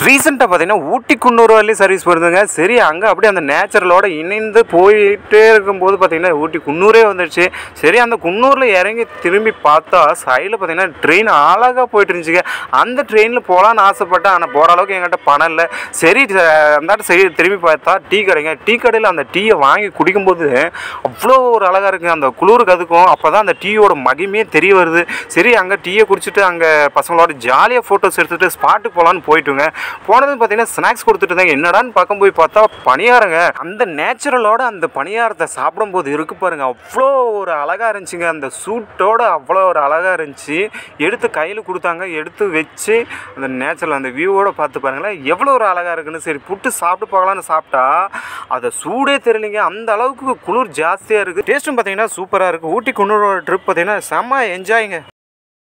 ரீசெண்டாக பார்த்தீங்கன்னா ஊட்டி குன்னூர் வரலையும் சர்வீஸ் வருதுங்க சரி அங்கே அப்படியே அந்த நேச்சுரலோட இணைந்து போயிட்டே இருக்கும்போது பார்த்தீங்கன்னா ஊட்டி குன்னூரே வந்துடுச்சு சரி அந்த குன்னூரில் இறங்கி திரும்பி பார்த்தா சைடில் பார்த்தீங்கன்னா ட்ரெயின் அழகாக போயிட்டு இருந்துச்சுங்க அந்த ட்ரெயினில் போகலான்னு ஆசைப்பட்டேன் ஆனால் போகிற அளவுக்கு என்கிட்ட பணம் இல்லை சரி அஹ், அந்தாட்ட சரி திரும்பி பார்த்தா டீ கடைங்க டீ கடையில் அந்த டீயை வாங்கி குடிக்கும்போது அவ்வளோ ஒரு அழகாக இருக்குங்க அந்த குளிருக்கு அதுக்கும் அப்போ தான் அந்த டீயோட மகிமையே தெரிய வருது சரி அங்கே டீயை குடிச்சிட்டு அங்கே பசங்களோட ஜாலியாக ஃபோட்டோஸ் எடுத்துகிட்டு ஸ்பாட்டுக்கு போகலான்னு போயிட்டுங்க போனது பார்த்தீங்கன்னா ஸ்நாக்ஸ் கொடுத்துட்டு இருந்தாங்க என்னடான்னு பார்க்க போய் பார்த்தா பணியாரங்க அந்த நேச்சுரலோட அந்த பணியாரத்தை சாப்பிடும்போது இருக்கு பாருங்க அவ்வளோ ஒரு அழகாக இருந்துச்சுங்க அந்த சூட்டோட அவ்வளோ ஒரு அழகாக இருந்துச்சு எடுத்து கையில் கொடுத்தாங்க எடுத்து வச்சு அந்த நேச்சுரல் அந்த வியூவோட பார்த்து பாருங்களேன் எவ்வளோ ஒரு அழகாக இருக்குன்னு சரி புட்டு சாப்பிட்டு பார்க்கலான்னு சாப்பிட்டா அதை சூடே தெரியலைங்க அந்த அளவுக்கு குளிர் ஜாஸ்தியாக இருக்குது டேஸ்ட்டும் பார்த்தீங்கன்னா சூப்பராக இருக்குது ஊட்டி குன்னூரோட ட்ரிப் பார்த்தீங்கன்னா செம்ம என்ஜாய்ங்க